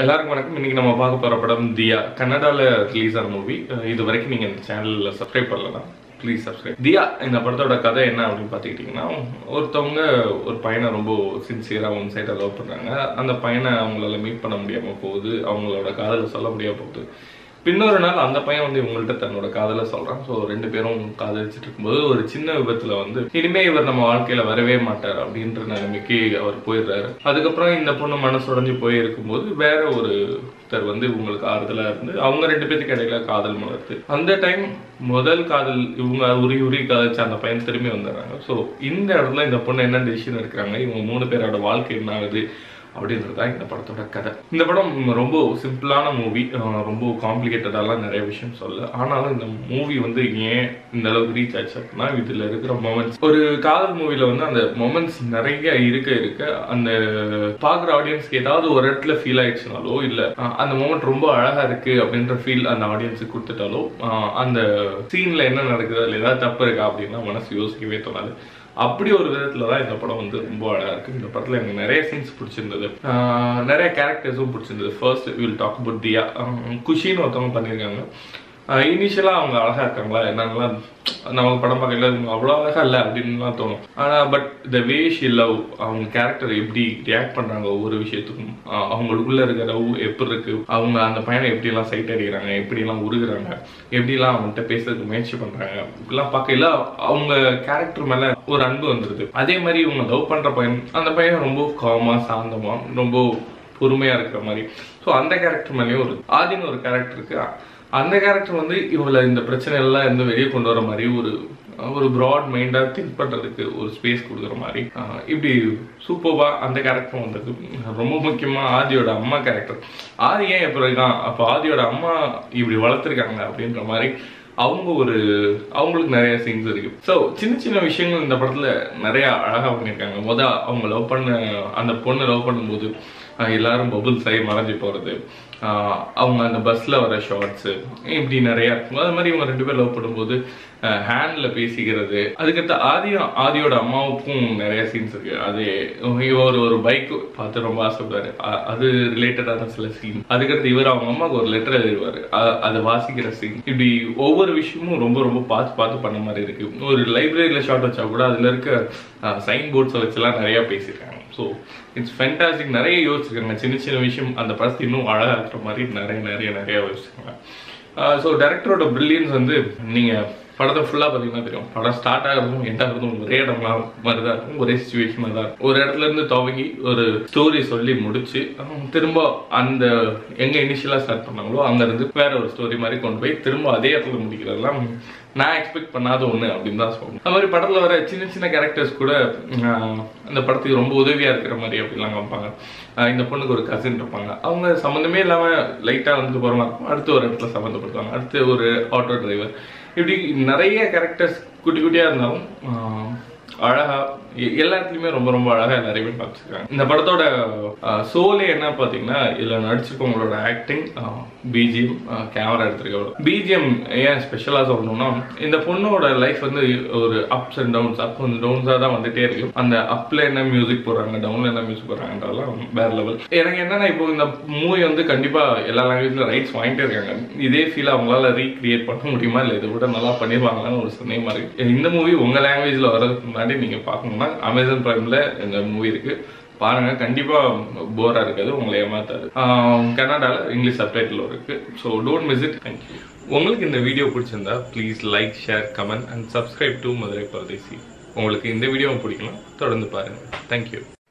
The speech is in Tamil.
எல்லாருக்கும் வணக்கம் இன்னைக்கு நம்ம பார்க்க போற படம் தியா கன்னடால ரிலீஸ் ஆன மூவி இது வரைக்கும் நீங்க இந்த சேனல்ல சப்ஸ்கிரைப் பண்ணலாம் ப்ளீஸ் சப்ஸ்கிரைப் தியா இந்த படத்தோட கதை என்ன அப்படின்னு பார்த்துக்கிட்டிங்கன்னா ஒருத்தவங்க ஒரு பையனை ரொம்ப சின்சியராக ஒன் சைடாக லவ் பண்ணுறாங்க அந்த பையனை அவங்களால மீட் பண்ண முடியாமல் போகுது அவங்களோட காதலை சொல்ல முடியாம போகுது பின்னொரு நாள் அந்த பையன் வந்து இவங்கள்ட்ட தன்னோட காதலை சொல்றான் ஸோ ரெண்டு பேரும் காதலிச்சுட்டு இருக்கும்போது ஒரு சின்ன விபத்துல வந்து இனிமே இவர் நம்ம வாழ்க்கையில வரவே மாட்டார் அப்படின்ற நிலைமைக்கு அவர் போயிடுறாரு அதுக்கப்புறம் இந்த பொண்ணு மனசு உடைஞ்சு போய் இருக்கும்போது வேற ஒருத்தர் வந்து இவங்களுக்கு ஆறுதலா இருந்து அவங்க ரெண்டு பேத்துக்கு இடையில காதல் மலர்த்து அந்த டைம் முதல் காதல் இவங்க உரி உரி காதலிச்சு அந்த பையன் திரும்பி வந்துடுறாங்க ஸோ இந்த இடத்துல இந்த பொண்ணு என்ன டிசிஷன் எடுக்கிறாங்க இவங்க மூணு பேரோட வாழ்க்கை என்ன ஆகுது அப்படின்றது தான் இந்த படத்தோட கதை இந்த படம் ரொம்ப சிம்பிளான மூவி ரொம்ப காம்ப்ளிகேட்டடாலாம் நிறைய விஷயம் சொல்ல ஆனாலும் இந்த மூவி வந்து ஏன் இந்த அளவுக்கு ரீச் ஆச்சு அப்படின்னா இதில் இருக்கிற மொமெண்ட்ஸ் ஒரு காதல் மூவில வந்து அந்த மொமெண்ட்ஸ் நிறைய இருக்க இருக்க அந்த பார்க்குற ஆடியன்ஸ்க்கு ஏதாவது ஒரு இடத்துல ஃபீல் ஆயிடுச்சுனாலோ இல்லை அந்த மொமெண்ட் ரொம்ப அழகா இருக்கு அப்படின்ற ஃபீல் அந்த ஆடியன்ஸுக்கு கொடுத்துட்டாலோ ஆஹ் அந்த சீன்ல என்ன நடக்குது அதில் ஏதாவது தப்பு இருக்கா அப்படின்னா மனசு யோசிக்கவே தோணாது அப்படி ஒரு விதத்துல தான் இந்த படம் வந்து ரொம்ப அழகா இருக்கு இந்த படத்துல எனக்கு நிறைய சீன்ஸ் பிடிச்சிருந்தது ஆஹ் நிறைய கேரக்டர்ஸும் பிடிச்சிருந்தது first we'll talk about Diya குஷின்னு ஒருத்தவங்க பண்ணியிருக்காங்க இனிஷியலாக அவங்க அழகா இருக்காங்களா என்னென்னலாம் நமக்கு படம் பார்க்கல இவங்க அவ்வளோ அழகா இல்லை அப்படின்லாம் தோணும் ஆனால் but the way she love அவங்க கேரக்டர் எப்படி ரியாக்ட் பண்றாங்க ஒவ்வொரு விஷயத்துக்கும் ஆஹ் அவங்களுக்குள்ள இருக்கிற லவ் எப்படி இருக்கு அவங்க அந்த பையனை எப்படிலாம் சைட் அடிக்கிறாங்க எப்படிலாம் உருகுறாங்க எப்படிலாம் அவங்கள்ட்ட பேசுறதுக்கு முயற்சி பண்றாங்க இப்படிலாம் பார்க்கல அவங்க கேரக்டர் மேல ஒரு அன்பு வந்துருது அதே மாதிரி இவங்க லவ் பண்ற பையன் அந்த பையன் ரொம்ப காமா சாந்தமா ரொம்ப பொறுமையா இருக்கிற மாதிரி ஸோ அந்த கேரக்டர் மேலேயும் ஒரு ஆதின்னு ஒரு கேரக்டர் இருக்கு அந்த கேரக்டர் வந்து இவளை இந்த பிரச்சனை எல்லாம் இருந்து வெளியே கொண்டு வர மாதிரி ஒரு ஒரு ப்ராட் மைண்டாக திங்க் பண்ணுறதுக்கு ஒரு ஸ்பேஸ் கொடுக்குற மாதிரி ஆஹ் இப்படி சூப்பர்வா அந்த கேரக்டரும் வந்தது ரொம்ப முக்கியமாக ஆதியோட அம்மா கேரக்டர் ஆதி ஏன் எப்படி இருக்கான் அப்போ ஆதியோட அம்மா இப்படி வளர்த்துருக்காங்க அப்படின்ற மாதிரி அவங்க ஒரு அவங்களுக்கு நிறைய சீன்ஸ் இருக்கு ஸோ சின்ன சின்ன விஷயங்கள் இந்த படத்துல நிறைய அழகா பண்ணியிருக்காங்க முத அவங்க லவ் பண்ண அந்த பொண்ணு லவ் பண்ணும்போது ஆஹ் எல்லாரும் பபுள்ஸ் ஆகி மறைஞ்சு போறது ஆஹ் அவங்க அந்த பஸ்ல வர ஷார்ட்ஸ் இப்படி நிறைய இருக்கும் அது மாதிரி இவங்க ரெண்டு பேரும் லவ் பண்ணும்போது ஹேண்ட்ல பேசிக்கிறது அதுக்கடுத்து ஆதியும் ஆதியோட அம்மாவுக்கும் நிறைய சீன்ஸ் இருக்கு அது இவர் ஒரு பைக் பார்த்து ரொம்ப ஆசைப்படுறாரு அ- அது ரிலேட்டடான சில சீன் அதுக்கடுத்து இவர் அவங்க அம்மாவுக்கு ஒரு லெட்டர் எழுதுவாரு அ- அதை வாசிக்கிற சீன் இப்படி ஒவ்வொரு விஷயமும் ரொம்ப ரொம்ப பார்த்து பார்த்து பண்ண மாதிரி இருக்கு ஒரு லைப்ரரியில ஷார்ட் வச்சா கூட அதுல இருக்க சைன் போர்ட்ஸ் வச்சுலாம் நிறைய பேசியிருக்காங்க ஸோ இட்ஸ் ஃபென்டாஸ்டிக் நிறைய யோசிச்சிருக்காங்க சின்ன சின்ன விஷயம் அந்த படத்தை இன்னும் அழகா இருக்கிற மாதிரி நிறைய நிறைய நிறைய யோசிச்சிருக்காங்க ஸோ டேரக்டரோட பிரில்லியன்ஸ் வந்து நீங்க படத்தை ஃபுல்லாக பார்த்தீங்கன்னா தெரியும் படம் ஸ்டார்ட் ஆகிறதும் எண்ட் ஆகிறதும் ஒரே இடம்லாம் மாதிரி தான் இருக்கும் ஒரே சுச்சுவேஷன் தான் இருக்கும் ஒரு இடத்துல இருந்து துவங்கி ஒரு ஸ்டோரி சொல்லி முடிச்சு அஹ் திரும்ப அந்த எங்க இனிஷியலாக ஸ்டார்ட் பண்ணாங்களோ அங்க இருந்து வேற ஒரு ஸ்டோரி மாதிரி கொண்டு போய் திரும்ப அதே இடத்துல முடிக்கிறதெல்லாம் நான் எக்ஸ்பெக்ட் பண்ணாத ஒண்ணு அப்படின்னு தான் சொல்லணும் அது மாதிரி படத்துல வர சின்ன சின்ன கேரக்டர்ஸ் கூட ஆஹ், அந்த படத்துக்கு ரொம்ப உதவியா இருக்கிற மாதிரி அப்படிலாம் காமிப்பாங்க ஆஹ், இந்த பொண்ணுக்கு ஒரு கசின் இருப்பாங்க அவங்க சம்மந்தமே இல்லாம லைட்டா வந்துட்டு போற மாதிரி இருக்கும் அடுத்து ஒரு இடத்துல சம்மந்தப்படுத்துவாங்க அடுத்து ஒரு ஆட்டோ டிரைவர் இப்படி நிறைய கேரக்டர்ஸ் குட்டி குட்டியா இருந்தாலும் ஆஹ், அழகா எ- எல்லா இடத்துலயுமே ரொம்ப ரொம்ப அழகா எல்லாரையுமே காமிச்சிருக்காங்க இந்த படத்தோட சோலே என்ன பாத்தீங்கன்னா இதுல நடிச்சிருக்கவங்களோட ஆக்டிங் பிஜிஎம் கேமரா எடுத்திருக்க பிஜிஎம் ஏன் ஸ்பெஷலா சொல்லணும்னா இந்த பொண்ணோட லைஃப் வந்து ஒரு ups and downs up and டவுன்ஸா தான் வந்துட்டே இருக்கு அந்த அப்ல என்ன மியூசிக் போடுறாங்க டவுன்ல என்ன மியூசிக் போடுறாங்கன்றதெல்லாம் வேற லெவல் எனக்கு என்னன்னா இப்போ இந்த மூவி வந்து கண்டிப்பா எல்லா லாங்குவேஜ்ல ரைட்ஸ் வாங்கிட்டே இருக்காங்க இதே ஃபீல் அவங்களால ரீக்ரியேட் பண்ண முடியுமா இல்லை இதை விட நல்லா பண்ணிருவாங்களான்னு ஒரு சந்தேகமா இருக்கு இந்த மூவி உங்க லாங்குவேஜ்ல வர்றதுக்கு முன்னாடி நீங்க பார்க்கணும்னா அமேசான் பிரைம்ல இந்த மூவி இருக்கு பாருங்க கண்டிப்பா போரா இருக்காது உங்களை ஏமாத்தாது ஆஹ் கன்னடால இங்கிலீஷ் சப்டைட்டில் இருக்கு so don't miss it thank you உங்களுக்கு இந்த வீடியோ பிடிச்சிருந்தா please like share comment and subscribe to Madurai Paradesi உங்களுக்கு இந்த வீடியோ பிடிக்கலாம் தொடர்ந்து பாருங்க தேங்க்யூ